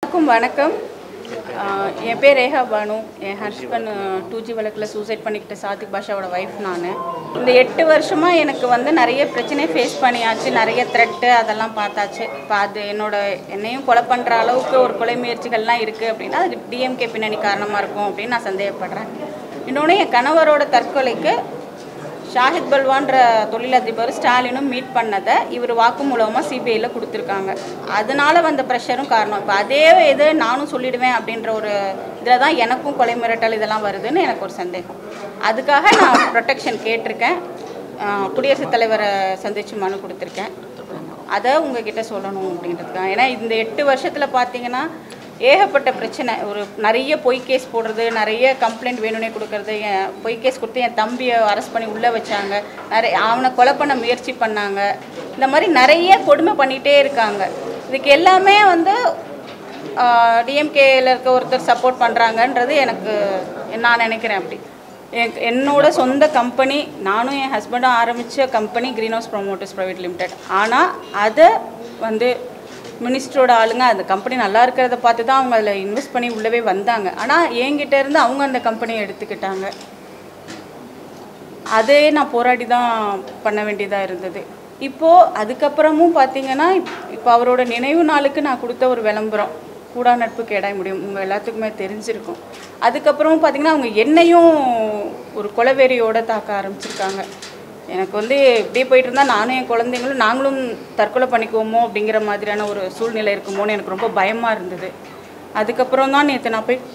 எல்லாருக்கும் வணக்கம் ஆஹ் என் பேர் ரேகா பானு என் ஹஸ்பண்ட் டூ ஜி வழக்கில் சூசைட் பண்ணிக்கிட்ட சாதிக் பாஷாவோட ஒய்ஃப் நான் இந்த எட்டு வருஷமாக எனக்கு வந்து நிறைய பிரச்சனை ஃபேஸ் பண்ணியாச்சு நிறைய த்ரெட்டு அதெல்லாம் பார்த்தாச்சு இப்போ அது என்னோட என்னையும் கொலை பண்ணுற அளவுக்கு ஒரு கொலை முயற்சிகள்லாம் இருக்குது அப்படின்னா அது டிஎம்கே பின்னணி காரணமாக இருக்கும் அப்படின்னு நான் சந்தேகப்படுறேன் இன்னொன்று என் கணவரோட தற்கொலைக்கு ஷாஹித் பல்வான்ற தொழிலதிபர் ஸ்டாலினும் மீட் பண்ணதை இவர் வாக்குமூலமாக சிபிஐயில் கொடுத்துருக்காங்க அதனால வந்த ப்ரெஷரும் காரணம் இப்போ அதே இது நானும் சொல்லிடுவேன் அப்படின்ற ஒரு இதில் தான் எனக்கும் கொலை மிரட்டல் இதெல்லாம் வருதுன்னு எனக்கு ஒரு சந்தேகம் அதுக்காக நான் ப்ரொடெக்ஷன் கேட்டிருக்கேன் ஆஹ் குடியரசுத் தலைவரை சந்தித்து மனு கொடுத்துருக்கேன் அதை உங்ககிட்ட சொல்லணும் அப்படின்றதுக்காக ஏன்னா இந்த எட்டு வருஷத்தில் பார்த்தீங்கன்னா ஏகப்பட்ட பிரச்சனை ஒரு நிறைய பொய் கேஸ் போடுறது நிறைய கம்ப்ளைண்ட் வேணும்னே கொடுக்கறது என் பொய் கேஸ் கொடுத்து என் தம்பியை அரெஸ்ட் பண்ணி உள்ளே வச்சாங்க நிறைய அவனை கொலை பண்ண முயற்சி பண்ணாங்க இந்த மாதிரி நிறைய கொடுமை பண்ணிகிட்டே இருக்காங்க இதுக்கு எல்லாமே வந்து டிஎம்கேல இருக்க ஒருத்தர் சப்போர்ட் பண்ணுறாங்கன்றது எனக்கு நான் நினைக்கிறேன் அப்படி எனக்கு என்னோட சொந்த கம்பெனி நானும் என் ஹஸ்பண்டும் ஆரம்பித்த company Green House Promoters Private Limited ஆனால் அதை வந்து மினிஸ்டரோட ஆளுங்க அந்த கம்பெனி நல்லா இருக்கிறத பார்த்து தான் அவங்க அதில் இன்வெஸ்ட் பண்ணி உள்ளவே வந்தாங்க ஆனால் என்கிட்ட இருந்து அவங்க அந்த கம்பெனியை எடுத்துக்கிட்டாங்க அதே நான் போராடி தான் பண்ண வேண்டியதாக இருந்தது இப்போது அதுக்கப்புறமும் பார்த்தீங்கன்னா இப்போ அவரோட நினைவு நாளுக்கு நான் கொடுத்த ஒரு விளம்பரம் கூடா நட்பு கேடாய் முடியும் உங்கள் எல்லாத்துக்குமே தெரிஞ்சிருக்கும் அதுக்கப்புறமும் பார்த்தீங்கன்னா அவங்க என்னையும் ஒரு கொலவெறியோட தாக்க ஆரம்பிச்சிருக்காங்க எனக்கு வந்து இப்படியே போயிட்டு இருந்தால் நானும் என் குழந்தைங்களும் நாங்களும் தற்கொலை பண்ணிக்குவோமோ அப்படிங்கிற மாதிரியான ஒரு சூழ்நிலை இருக்குமோன்னு எனக்கு ரொம்ப பயமாக இருந்தது அதுக்கப்புறம் தான் நேற்று நான் போய்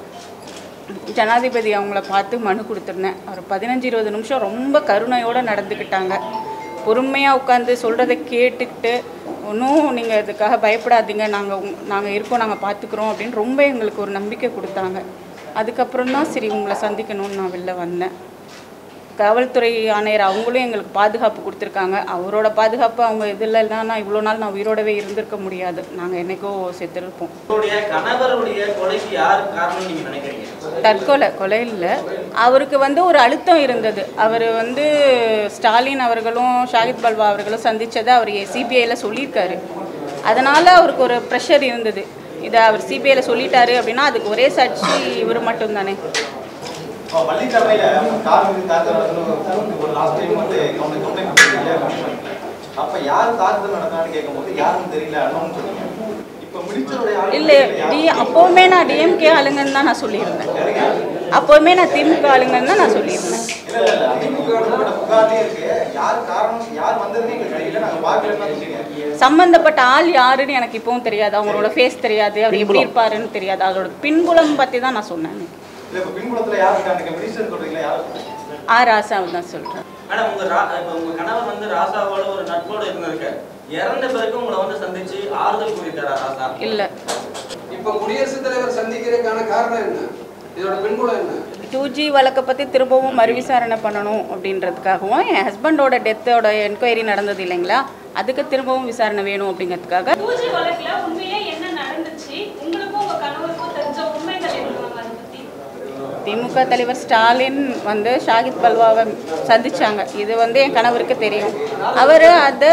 ஜனாதிபதி அவங்கள பார்த்து மனு கொடுத்துருந்தேன் ஒரு பதினஞ்சு இருபது நிமிஷம் ரொம்ப கருணையோடு நடந்துக்கிட்டாங்க பொறுமையாக உட்காந்து சொல்கிறத கேட்டுக்கிட்டு ஒன்றும் நீங்கள் இதுக்காக பயப்படாதீங்க நாங்கள் நாங்கள் இருக்கோம் நாங்கள் பார்த்துக்குறோம் அப்படின்னு ரொம்ப எங்களுக்கு ஒரு நம்பிக்கை கொடுத்தாங்க அதுக்கப்புறம் தான் சரி உங்களை சந்திக்கணும்னு நான் வெளில வந்தேன் காவல்துறை ஆணையர் அவங்களும் எங்களுக்கு பாதுகாப்பு கொடுத்துருக்காங்க அவரோட பாதுகாப்பு அவங்க இதில் இல்லைன்னா இவ்வளோ நாள் நான் உயிரோடவே இருந்திருக்க முடியாது நாங்கள் என்னைக்கோ செத்துருப்போம் உங்களுடைய கணவருடைய கொலைக்கு யார் காரணம் நீங்க நினைக்கிறீங்க தற்கொலை கொலை இல்லை அவருக்கு வந்து ஒரு அழுத்தம் இருந்தது அவர் வந்து ஸ்டாலின் அவர்களும் ஷாகித் பல்வா அவர்களும் சந்தித்ததை அவர் சிபிஐயில் சொல்லியிருக்காரு அதனால் அவருக்கு ஒரு ப்ரெஷர் இருந்தது இதை அவர் சிபிஐயில் சொல்லிட்டாரு அப்படின்னா அதுக்கு ஒரே சாட்சி இவர் மட்டும்தானே பள்ளிக்கரணையில கார் மீது தாக்குதல் ஒரு லாஸ்ட் டைம் வந்து கம்ப்ளைண்ட் கம்ப்ளைண்ட் கொடுத்தீங்க கமிஷன்ல அப்ப யார் தாக்குதல் நடந்தான்னு கேட்கும்போது யாருன்னு தெரியல அண்ணன் சொன்னீங்க இப்ப மினிஸ்டருடைய ஆளு இல்லை டி அப்போவுமே நான் டிஎம்கே ஆளுங்கன்னு தான் நான் சொல்லியிருந்தேன் அப்போவுமே நான் திமுக ஆளுங்கன்னு தான் நான் சொல்லியிருந்தேன் இல்ல இல்ல இல்ல திமுக கொடுக்கப்பட்ட புகார்லயே இருக்கு யார் காரணம் யார் வந்ததுன்னு எங்களுக்கு தெரியல நாங்க பார்க்கலன்னு தான் சொன்னீங்க சம்பந்தப்பட்ட ஆள் யாருன்னு எனக்கு இப்பவும் தெரியாது அவங்களோட ஃபேஸ் தெரியாது அவர் எப்படி இருப்பாருன்னு தெரியாது அதோட பின்புலம் பற்றி தான் நான் சொன்னேன் இல்ல இப்ப பின்புலத்துல யார் இருக்காங்க மினிஸ்டர் சொல்றீங்களா யார் ஆ ராசாவை தான் சொல்கிறேன் மேடம் உங்க ரா- இப்ப உங்க கணவர் வந்து ராசாவோட ஒரு நட்போட இருந்திருக்க இறந்த பிறகு உங்களை வந்து சந்திச்சு ஆறுதல் கூறிட்டாரா ராசா இல்லை இப்போ குடியரசுத் தலைவர் சந்திக்கிறதுக்கான காரணம் என்ன இதோட பின்புலம் என்ன டூ ஜி வழக்கை பற்றி திரும்பவும் மறுவிசாரணை பண்ணணும் அப்படின்றதுக்காகவும் என் ஹஸ்பண்டோட டெத்தோட என்கொயரி நடந்தது இல்லைங்களா அதுக்கு திரும்பவும் விசாரணை வேணும் அப்படிங்கிறதுக்காக பூஜை வழக்குல உண்மையிலே என்ன நடந்துச்சு உங்களுக்கும் உங்க கணவருக்கும் தெரிஞ்ச உண்மைகள் என்ன மேம் அதை பத்தி திமுக தலைவர் ஸ்டாலின் வந்து ஷாகித் பல்வாவை சந்திச்சாங்க இது வந்து என் கணவருக்கு தெரியும் அவர் அதை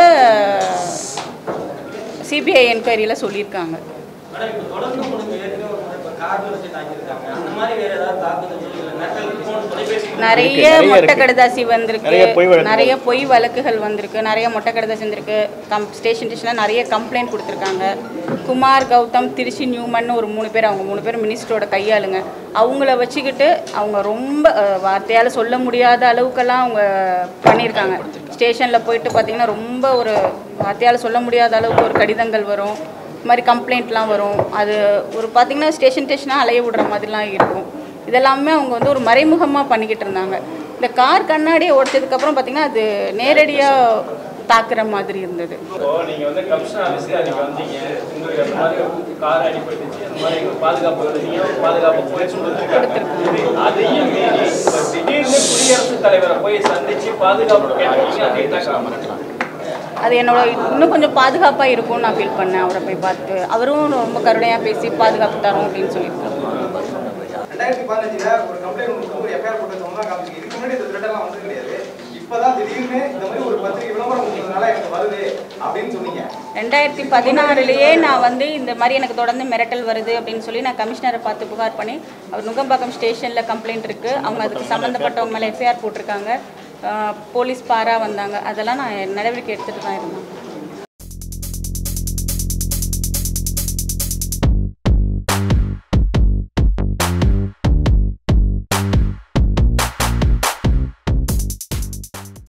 சிபிஐ என்கொயரியில் சொல்லியிருக்காங்க மேடம் இப்ப தொடர்ந்து உங்களுக்கு ஏற்கனவே ஒரு முறை இப்ப கார்ல வச்சு தாக்கியிருக்காங்க அந்த மாதிரி வேற ஏதாவது தாக்குதல் இல்லை மெட்டல் போன் தொலைபேசி நிறைய மொட்டை கடுதாசி வந்திருக்கு நிறைய பொய் வழக்குகள். நிறைய பொய் வழக்குகள் வந்திருக்கு நிறைய மொட்டை கடுதாசி வந்திருக்கு கம் ஸ்டேஷன் ஸ்டேஷனில் நிறைய கம்ப்ளைண்ட் கொடுத்துருக்காங்க குமார் கௌதம் திருச்சி நியூமன் ஒரு மூணு பேர் அவங்க மூணு பேர் மினிஸ்டரோட கையாளுங்க அவங்கள வச்சுக்கிட்டு அவங்க ரொம்ப அஹ், வார்த்தையால் சொல்ல முடியாத அளவுக்கெல்லாம் அவங்க பண்ணியிருக்காங்க ஸ்டேஷனில் போயிட்டு பார்த்தீங்கன்னா ரொம்ப ஒரு வார்த்தையால் சொல்ல முடியாத அளவுக்கு ஒரு கடிதங்கள் வரும் இது மாதிரி கம்ப்ளைண்ட்லாம் வரும் அது ஒரு பார்த்தீங்கன்னா ஸ்டேஷன் ஸ்டேஷனாக அலைய விடுற மாதிரிலாம் இருக்கும் இதெல்லாமே அவங்க வந்து ஒரு மறைமுகமாக பண்ணிக்கிட்டு இருந்தாங்க இந்த கார் கண்ணாடியை உடைச்சதுக்கப்புறம் பார்த்தீங்கன்னா அது நேரடியாக தாக்குற மாதிரி இருந்தது இப்போ நீங்க வந்து கமிஷனர் ஆஃபீஸ்க்கு அன்னைக்கு வந்தீங்க உங்களுக்கு அந்த மாதிரி கார் அடிபட்டுச்சு அந்த மாதிரி எங்க பாதுகாப்பு கொடுத்தீங்க பாதுகாப்பு போய் கொடுத்துருக்காங்க அதையும் மீறி இப்ப திடீர்னு குடியரசுத் தலைவரை போய் சந்திச்சு பாதுகாப்பு கேட்டீங்க அதே தான் அது என்னோட இன்னும் கொஞ்சம் பாதுகாப்பாக இருக்கும்னு நான் ஃபீல் பண்ணேன் அவரை போய் பார்த்து அவரும் ரொம்ப கருணையாக பேசி பாதுகாப்பு தரோம் அப்படின்னு சொல்லியிருக்காரு ரெண்டாயிரத்தி பதினஞ்சுல ஒரு கம்ப்ளைண்ட் கொடுத்து ஒரு எஃப்ஐஆர் போட்டு சொன்னா காமிச்சிங்க இதுக்கு முன்னாடி இந்த த்ரெட் எல்லாம் வந்து கிடையாது இப்போ இப்பதான் திடீர்னு இந்த மாதிரி ஒரு பத்திரிகை விளம்பரம் கொடுத்ததுனால எனக்கு வருது அப்படின்னு சொன்னீங்க ரெண்டாயிரத்தி பதினாறுலேயே நான் வந்து இந்த மாதிரி எனக்கு தொடர்ந்து மிரட்டல் வருது அப்படின்னு சொல்லி நான் கமிஷனரை பார்த்து புகார் பண்ணி அவர் நுங்கம்பாக்கம் ஸ்டேஷனில் கம்ப்ளைண்ட் இருக்குது அவங்க அதுக்கு சம்மந்தப்பட்டவங்க மேலே எஃப்ஐஆர் போட்டிருக்காங்க ஆஹ் போலீஸ் பாரா வந்தாங்க அதெல்லாம் நான் நடவடிக்கை எடுத்துகிட்டு தான் இருந்தேன்